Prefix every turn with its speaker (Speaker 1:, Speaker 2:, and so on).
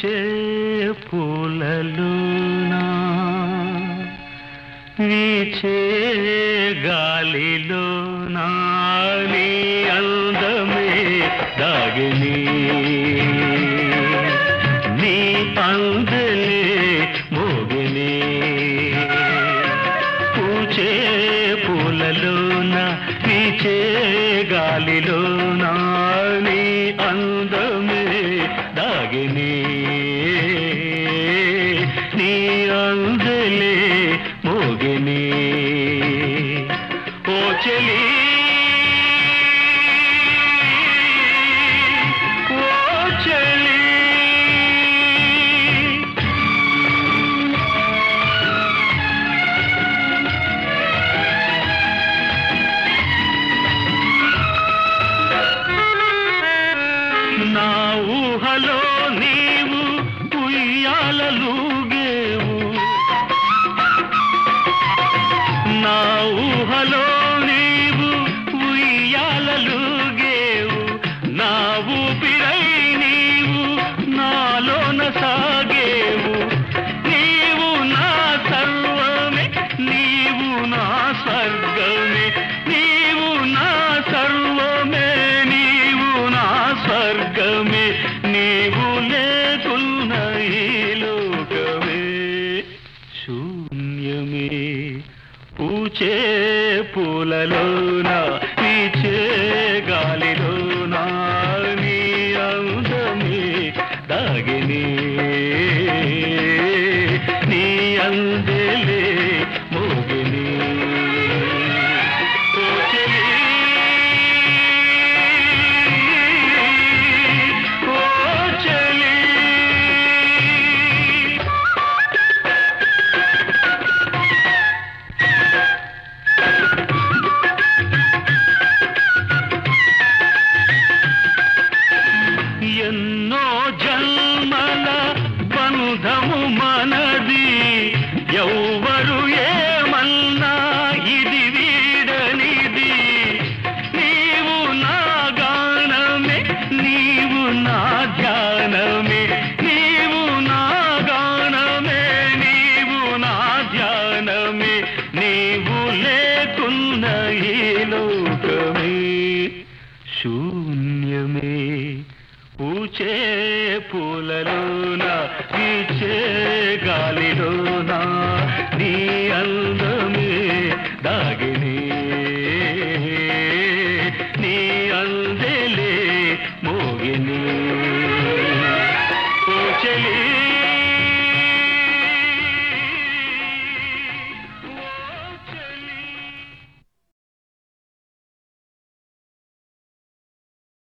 Speaker 1: పూచే పూలలోనా వీచే గాలిలోనా నీ అందమే దాగిని నీ అందలే మోగిని పూచే పూలలోన వీచే గాలిలోన నీ అందమే దాగిని నీ అందలే మోగిని ఓ చెలి ఓ చెలి నా ఊహలో నీవు ఉయ్యాలలుగేవు నా ఊహలో నీవు ఉయ్యాలలుగేవు నా ఊపిరై నీవు నాలోన సాగేవు నీవు నా సర్వమే నీవు నా స్వర్గమే నీవు నా సర్వమే నీవు నా స్వర్గమే నీవు లేకున్న ఈ లోకమే శూన్యమే పూచే పూలలోన పీచే గాలిలోన నీ అందమే దాగిని నీ అందలే మోగిని ఓ చెలి, ఓ చెలి ఎన్నో జన్మల బంధము మనది ఎవ్వరు ఏమన్నా ఇది వీడనిది నీవు నా గానమే నీవు నా ధ్యానమే నీవు నా గానమే నీవు నా ధ్యానమే నీవు లేకున్న ఈ లోకమే శూన్య